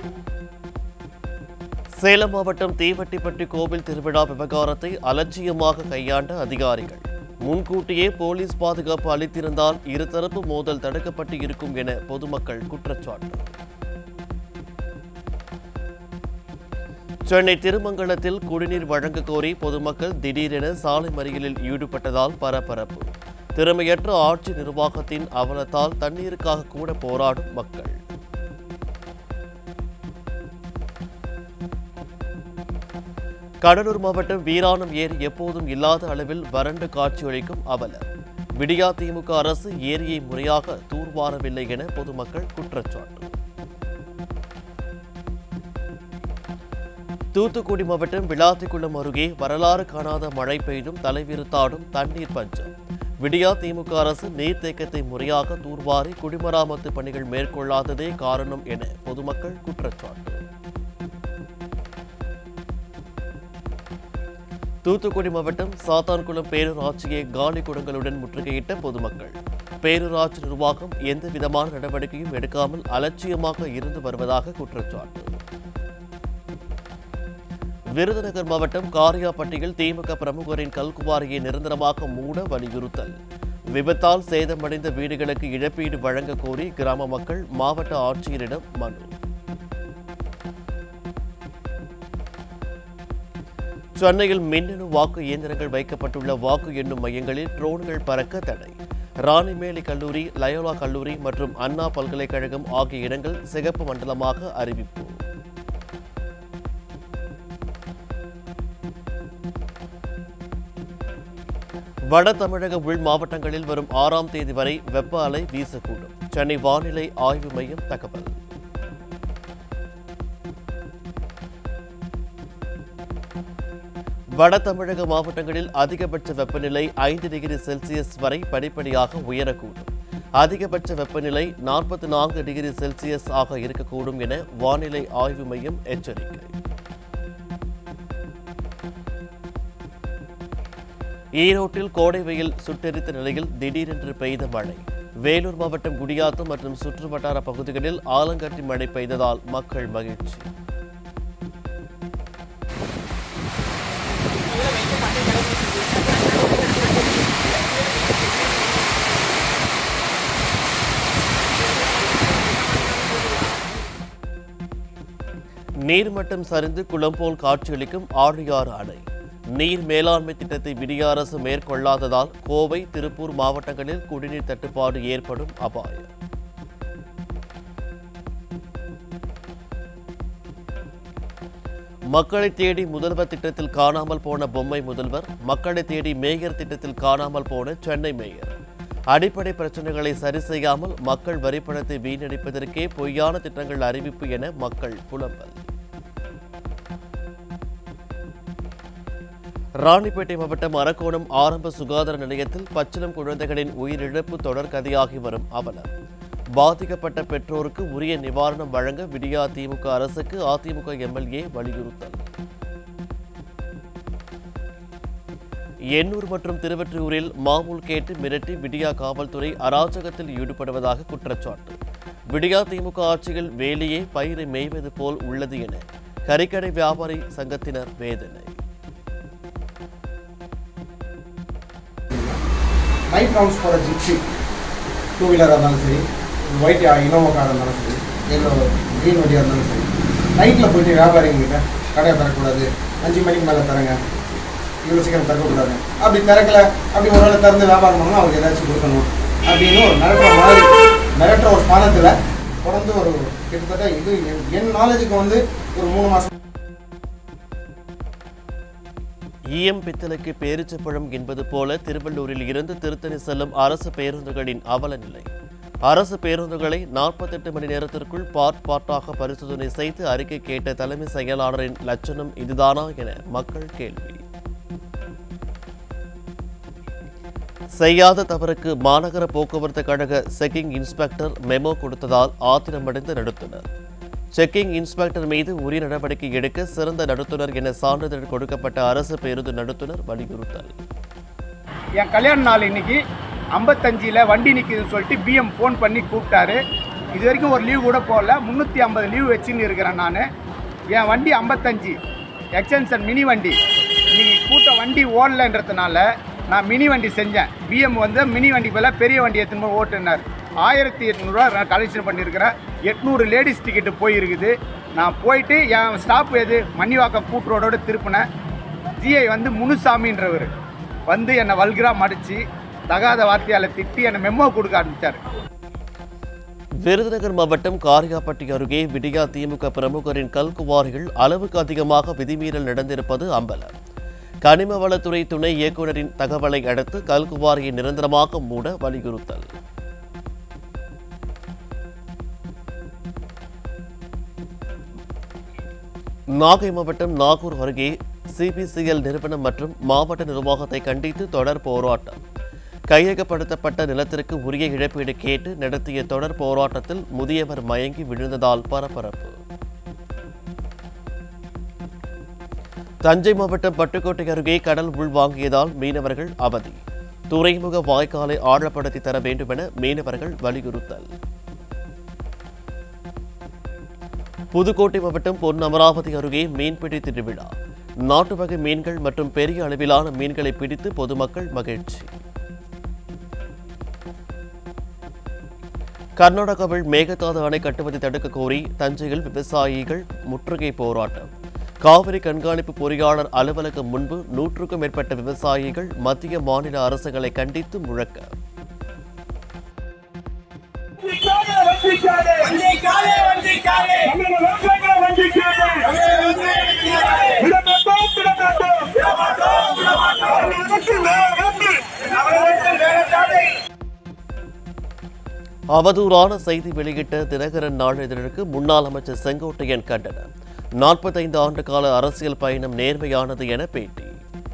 சேலம் மாவட்டம் தீவட்டிப்பட்டி கோவில் திருவிழா விவகாரத்தை அலட்சியமாக கையாண்ட அதிகாரிகள் முன்கூட்டியே போலீஸ் பாதுகாப்பு அளித்திருந்தால் இருதரப்பு மோதல் தடுக்கப்பட்டு இருக்கும் என பொதுமக்கள் குற்றச்சாட்டு சென்னை திருமங்கலத்தில் குடிநீர் வழங்க கோரி பொதுமக்கள் திடீரென சாலை மறியலில் ஈடுபட்டதால் பரபரப்பு திறமையற்ற ஆட்சி நிர்வாகத்தின் அவலத்தால் தண்ணீருக்காக கூட போராடும் மக்கள் கடலூர் மாவட்டம் வீராணம் ஏரி எப்போதும் இல்லாத அளவில் வறண்டு காட்சியளிக்கும் அவலம் விடியா திமுக அரசு ஏரியை முறையாக தூர்வாரவில்லை என பொதுமக்கள் குற்றச்சாட்டு தூத்துக்குடி மாவட்டம் விளாத்திக்குளம் அருகே வரலாறு காணாத மழை பெய்தும் தலைவிரித்தாடும் தண்ணீர் பஞ்சம் விடியா திமுக அரசு நீர்த்தேக்கத்தை முறையாக தூர்வாரி குடிமராமத்து பணிகள் மேற்கொள்ளாததே காரணம் என பொதுமக்கள் குற்றச்சாட்டு தூத்துக்குடி மாவட்டம் சாத்தான்குளம் பேரூராட்சியை காலி குடங்களுடன் முற்றுகையிட்ட பொதுமக்கள் பேரூராட்சி நிர்வாகம் எந்த விதமான நடவடிக்கையும் எடுக்காமல் அலட்சியமாக இருந்து வருவதாக குற்றச்சாட்டு விருதுநகர் மாவட்டம் காரியாப்பட்டியில் திமுக பிரமுகரின் கல்குவாரியை நிரந்தரமாக மூட வலியுறுத்தல் விபத்தால் சேதமடைந்த வீடுகளுக்கு இழப்பீடு வழங்க கோரி கிராம மக்கள் மாவட்ட ஆட்சியரிடம் மனு சென்னையில் மின்னணு வாக்கு இயந்திரங்கள் வைக்கப்பட்டுள்ள வாக்கு எண்ணும் மையங்களில் ட்ரோன்கள் பறக்க தடை ராணிமேலி கல்லூரி லயோலா கல்லூரி மற்றும் அண்ணா பல்கலைக்கழகம் ஆகிய இடங்கள் சிகப்பு மண்டலமாக அறிவிப்பு வட தமிழக உள் மாவட்டங்களில் வரும் ஆறாம் தேதி வரை வெப்ப அலை வீசக்கூடும் சென்னை வானிலை ஆய்வு மையம் தகவல் வட தமிழக மாவட்டங்களில் அதிகபட்ச வெப்பநிலை ஐந்து டிகிரி செல்சியஸ் வரை படிப்படியாக உயரக்கூடும் அதிகபட்ச வெப்பநிலை நாற்பத்தி நான்கு டிகிரி செல்சியஸ் ஆக இருக்கக்கூடும் என வானிலை ஆய்வு மையம் எச்சரிக்கை ஈரோட்டில் கோடை வெயில் சுட்டெரித்த நிலையில் திடீரென்று பெய்த மழை வேலூர் மாவட்டம் குடியாத்தம் மற்றும் சுற்றுவட்டார பகுதிகளில் ஆலங்கட்டி மழை பெய்ததால் மக்கள் மகிழ்ச்சி நீர்மட்டம் சரிந்து குளம் போல் காட்சியளிக்கும் ஆழியாறு அணை நீர் மேலாண்மை திட்டத்தை விடிய அரசு மேற்கொள்ளாததால் கோவை திருப்பூர் மாவட்டங்களில் குடிநீர் தட்டுப்பாடு ஏற்படும் அபாயம் மக்களை தேடி முதல்வர் திட்டத்தில் காணாமல் போன பொம்மை முதல்வர் மக்களை தேடி மேயர் திட்டத்தில் காணாமல் போன சென்னை மேயர் அடிப்படை பிரச்சனைகளை சரி செய்யாமல் மக்கள் வரிப்பணத்தை வீணடிப்பதற்கே பொய்யான திட்டங்கள் அறிவிப்பு என மக்கள் புலம்பல் ராணிப்பேட்டை மாவட்டம் அரக்கோணம் ஆரம்ப சுகாதார நிலையத்தில் பச்சிளம் குழந்தைகளின் உயிரிழப்பு தொடர் கதையாகி வரும் அவலம் பாதிக்கப்பட்ட பெற்றோருக்கு உரிய நிவாரணம் வழங்க விடியா திமுக அரசுக்கு அதிமுக எம்எல்ஏ வலியுறுத்தல் எண்ணூர் மற்றும் திருவற்றியூரில் மாமூல் கேட்டு மிரட்டி விடியா காவல்துறை அராஜகத்தில் ஈடுபடுவதாக குற்றச்சாட்டு விடியா திமுக ஆட்சியில் வேலியே பயிரை மேய்வது போல் உள்ளது என கறிக்கடை வியாபாரி சங்கத்தினர் வேதனை நைட் ரவுண்ட்ஸ் போகிற ஜிப்சி டூ வீலராக இருந்தாலும் சரி ஒயிட் இனோவா காராக இருந்தாலும் சரி எல்லோ க்ரீன் வண்டியாக இருந்தாலும் சரி நைட்டில் போயிட்டு வியாபாரிங்கிட்ட கடையை திறக்கக்கூடாது அஞ்சு மணிக்கு மேலே தரங்க இவ்வளோ சீக்கிரம் திறக்கக்கூடாது அப்படி திறக்கல அப்படி ஒரு வேளை திறந்து வியாபாரம் பண்ணணும் அவருக்கு ஏதாச்சும் கொடுக்கணும் அப்படின்னு ஒரு மிரட்டுற மாதிரி மிரட்டுற ஒரு ஸ்தானத்தில் தொடர்ந்து ஒரு கிட்டத்தட்ட இது என்- என் நாலேஜுக்கு வந்து ஒரு மூணு மாதம் ஈயம் பித்தளைக்கு பேரிச்சப்பழம் என்பது போல திருவள்ளூரில் இருந்து திருத்தணி செல்லும் அரசு பேருந்துகளின் அவல நிலை அரசு பேருந்துகளை நாற்பத்தெட்டு மணி நேரத்திற்குள் பார்ட் பார்ட்டாக பரிசோதனை செய்து அறிக்கை கேட்ட தலைமை செயலாளரின் லட்சணம் இதுதானா என மக்கள் கேள்வி செய்யாத தவறுக்கு மாநகர போக்குவரத்து கழக செக்கிங் இன்ஸ்பெக்டர் மெமோ கொடுத்ததால் ஆத்திரமடைந்த நடத்துனர் செக்கிங் இன்ஸ்பெக்டர் மீது உரிய நடவடிக்கை எடுக்க சிறந்த நடத்துனர் என சான்றிதழ் கொடுக்கப்பட்ட அரசு பேருந்து நடத்துனர் வலியுறுத்தல் என் கல்யாண நாள் இன்னைக்கு ஐம்பத்தஞ்சில் வண்டி நிற்குதுன்னு சொல்லிட்டு பிஎம் ஃபோன் பண்ணி கூப்பிட்டாரு இது வரைக்கும் ஒரு லீவ் கூட போடல முந்நூற்றி ஐம்பது லீவ் வச்சுன்னு இருக்கிறேன் நான் என் வண்டி ஐம்பத்தஞ்சு எக்ஸ்டென்ஷன் மினி வண்டி இன்னைக்கு கூட்ட வண்டி ஓடலன்றதுனால நான் மினி வண்டி செஞ்சேன் பிஎம் வந்து மினி வண்டி போல பெரிய வண்டி எடுத்துன்னு போய் ஓட்டுனார் ஆயிரத்தி எட்நூறுரூவா நான் கலெக்ஷன் பண்ணியிருக்கிறேன் எட்நூறு லேடிஸ் டிக்கெட்டு போயிருக்குது நான் போயிட்டு என் ஸ்டாப் எது மணிவாக்கம் கூட்டு ரோடோட திருப்பினேன் ஜிஐ வந்து முனுசாமின்றவர் வந்து என்னை வல்கரா மடித்து தகாத வார்த்தையால் திட்டி என்னை மெமோ கொடுக்க ஆரம்பித்தார் விருதுநகர் மாவட்டம் காரியாப்பட்டி அருகே விடியா திமுக பிரமுகரின் கல்குவாரிகள் அளவுக்கு அதிகமாக விதிமீறல் நடந்திருப்பது அம்பலம் கனிம வளத்துறை துணை இயக்குநரின் தகவலை அடுத்து கல்குவாரியை நிரந்தரமாக மூட வலியுறுத்தல் நாகை மாவட்டம் நாகூர் அருகே சிபிசிஎல் நிறுவனம் மற்றும் மாவட்ட நிர்வாகத்தை கண்டித்து தொடர் போராட்டம் கையகப்படுத்தப்பட்ட நிலத்திற்கு உரிய இழப்பீடு கேட்டு நடத்திய தொடர் போராட்டத்தில் முதியவர் மயங்கி விழுந்ததால் பரபரப்பு தஞ்சை மாவட்டம் பட்டுக்கோட்டை அருகே கடல் உள்வாங்கியதால் மீனவர்கள் அவதி துறைமுக வாய்க்காலை ஆழப்படுத்தி தர வேண்டுமென மீனவர்கள் வலியுறுத்தல் புதுக்கோட்டை மாவட்டம் பொன் அமராவதி அருகே மீன்பிடி திருவிழா நாட்டு வகை மீன்கள் மற்றும் பெரிய அளவிலான மீன்களை பிடித்து பொதுமக்கள் மகிழ்ச்சி கர்நாடகாவில் மேகதாது அணை கட்டுவதை தடுக்க கோரி தஞ்சையில் விவசாயிகள் முற்றுகை போராட்டம் காவிரி கண்காணிப்பு பொறியாளர் அலுவலகம் முன்பு நூற்றுக்கும் மேற்பட்ட விவசாயிகள் மத்திய மாநில அரசுகளை கண்டித்து முழக்க வந்திக்காதே வந்திக்காதே வந்திக்காதே தமிழக விவசாயிகளை வந்திக்காதே விடமாட்டோம் விடமாட்டோம் விடமாட்டோம் விடமாட்டோம் அவர்களுக்கு வேலை வேண்டும் அவர்களுக்கு வேலை தானே அவதூறான செய்தி வெளியிட்ட தினகரன் நாளிதழுக்கு முன்னாள் அமைச்சர் செங்கோட்டையன் கண்டனம் நாற்பத்தைந்து ஆண்டு கால அரசியல் பயணம் நேர்மையானது என பேட்டி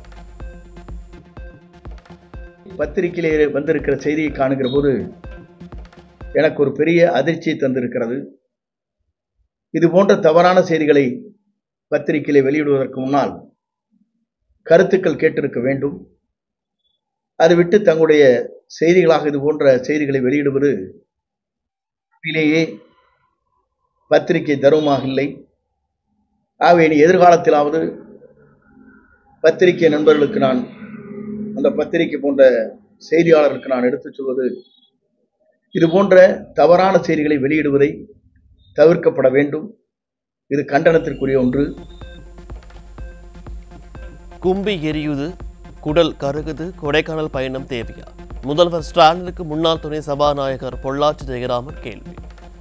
பத்திரிகையிலே வந்திருக்கிற செய்தியை காணுகிற போது எனக்கு ஒரு பெரிய அதிர்ச்சியை தந்திருக்கிறது இது போன்ற தவறான செய்திகளை பத்திரிகையிலே வெளியிடுவதற்கு முன்னால் கருத்துக்கள் கேட்டிருக்க வேண்டும் அதை விட்டு தங்களுடைய செய்திகளாக இது போன்ற செய்திகளை வெளியிடுவது உண்மையிலேயே பத்திரிகை தர்மமாக இல்லை ஆகவே இனி எதிர்காலத்திலாவது பத்திரிகை நண்பர்களுக்கு நான் அந்த பத்திரிகை போன்ற செய்தியாளர்களுக்கு நான் எடுத்துச் சொல்வது இது போன்ற தவறான செய்திகளை வெளியிடுவதை தவிர்க்கப்பட வேண்டும் இது கண்டனத்திற்குரிய ஒன்று கும்பி எரியுது குடல் கருகுது கொடைக்கானல் பயணம் தேவையா முதல்வர் ஸ்டாலினுக்கு முன்னாள் துணை சபாநாயகர் பொள்ளாச்சி ஜெயராமன் கேள்வி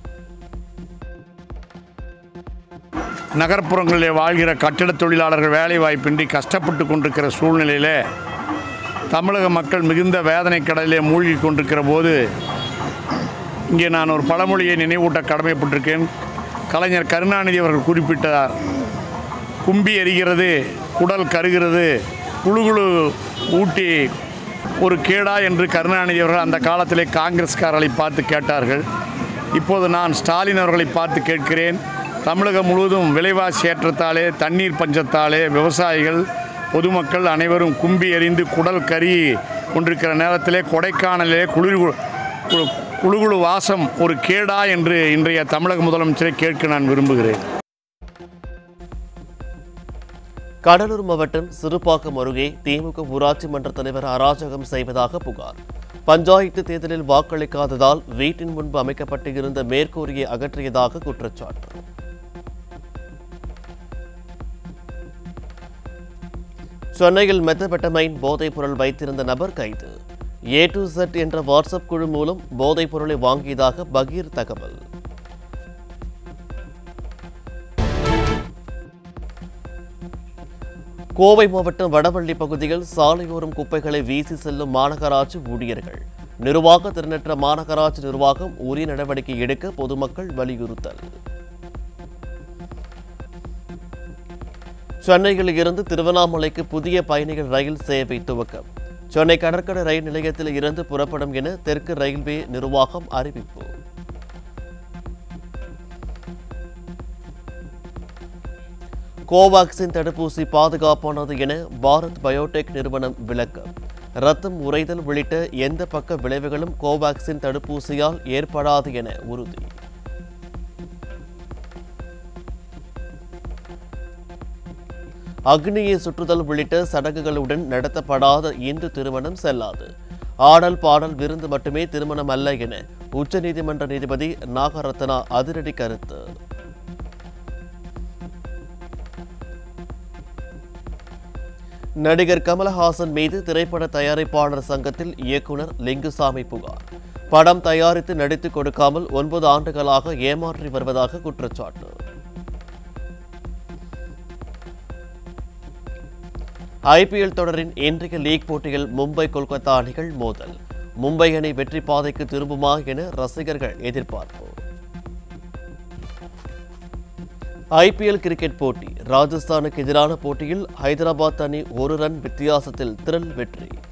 நகர்ப்புறங்களிலே வாழ்கிற கட்டிடத் தொழிலாளர்கள் வேலைவாய்ப்பின்றி கஷ்டப்பட்டு கொண்டிருக்கிற சூழ்நிலையில் தமிழக மக்கள் மிகுந்த வேதனை கடலிலே மூழ்கி கொண்டிருக்கிற போது இங்கே நான் ஒரு பழமொழியை நினைவூட்ட கடமைப்பட்டிருக்கேன் கலைஞர் கருணாநிதி அவர்கள் குறிப்பிட்டார் கும்பி எரிகிறது குடல் கருகிறது குழுகுழு ஊட்டி ஒரு கேடா என்று கருணாநிதி அவர்கள் அந்த காலத்திலே காங்கிரஸ்காரர்களை பார்த்து கேட்டார்கள் இப்போது நான் ஸ்டாலின் அவர்களை பார்த்து கேட்கிறேன் தமிழகம் முழுவதும் விலைவாசி ஏற்றத்தாலே தண்ணீர் பஞ்சத்தாலே விவசாயிகள் பொதுமக்கள் அனைவரும் கும்பி எறிந்து குடல் கறி கொண்டிருக்கிற நேரத்திலே கொடைக்கானலிலே குளிர் கு- குளுகுளு வாசம் ஒரு கேடா என்று இன்றைய தமிழக முதலமைச்சரை கேட்க நான் விரும்புகிறேன் கடலூர் மாவட்டம் சிறுபாக்கம் அருகே திமுக ஊராட்சி மன்ற தலைவர் அராஜகம் செய்வதாக புகார் பஞ்சாயத்து தேர்தலில் வாக்களிக்காததால் வீட்டின் முன்பு அமைக்கப்பட்டு இருந்த மேற்கூரையை அகற்றியதாக குற்றச்சாட்டு சென்னையில் மெத்தபெட்டமைன் போதைப் பொருள் வைத்திருந்த நபர் கைது ஏ டு Z என்ற வாட்ஸ்அப் குழு மூலம் போதைப் பொருளை வாங்கியதாக பகீர் தகவல் கோவை மாவட்டம் வடவள்ளி பகுதியில் சாலையோரம் குப்பைகளை வீசி செல்லும் மாநகராட்சி ஊழியர்கள் நிர்வாக திறனற்ற மாநகராட்சி நிர்வாகம் உரிய நடவடிக்கை எடுக்க பொதுமக்கள் வலியுறுத்தல் சென்னையில் இருந்து திருவண்ணாமலைக்கு புதிய பயணிகள் ரயில் சேவை துவக்கம் சென்னை கடற்கரை ரயில் நிலையத்தில் இருந்து புறப்படும் என தெற்கு ரயில்வே நிர்வாகம் அறிவிப்பு கோவாக்சின் தடுப்பூசி பாதுகாப்பானது என பாரத் பயோடெக் நிறுவனம் விளக்கம் ரத்தம் உறைதல் உள்ளிட்ட எந்த பக்க விளைவுகளும் கோவாக்சின் தடுப்பூசியால் ஏற்படாது என உறுதி அக்னியை சுற்றுதல் உள்ளிட்ட சடங்குகளுடன் நடத்தப்படாத இந்து திருமணம் செல்லாது ஆடல் பாடல் விருந்து மட்டுமே திருமணம் அல்ல என உச்சநீதிமன்ற நீதிபதி நாகரத்னா அதிரடி கருத்து நடிகர் கமலஹாசன் மீது திரைப்பட தயாரிப்பாளர் சங்கத்தில் இயக்குனர் லிங்குசாமி புகார் படம் தயாரித்து நடித்துக் கொடுக்காமல் ஒன்பது ஆண்டுகளாக ஏமாற்றி வருவதாக குற்றச்சாட்டு ஐபிஎல் தொடரின் இன்றைய லீக் போட்டியில் மும்பை கொல்கத்தா அணிகள் மோதல் மும்பை அணி வெற்றி பாதைக்கு திரும்புமா என ரசிகர்கள் எதிர்பார்ப்பு ஐபிஎல் கிரிக்கெட் போட்டி ராஜஸ்தானுக்கு எதிரான போட்டியில் ஹைதராபாத் அணி ஒரு ரன் வித்தியாசத்தில் திரள் வெற்றி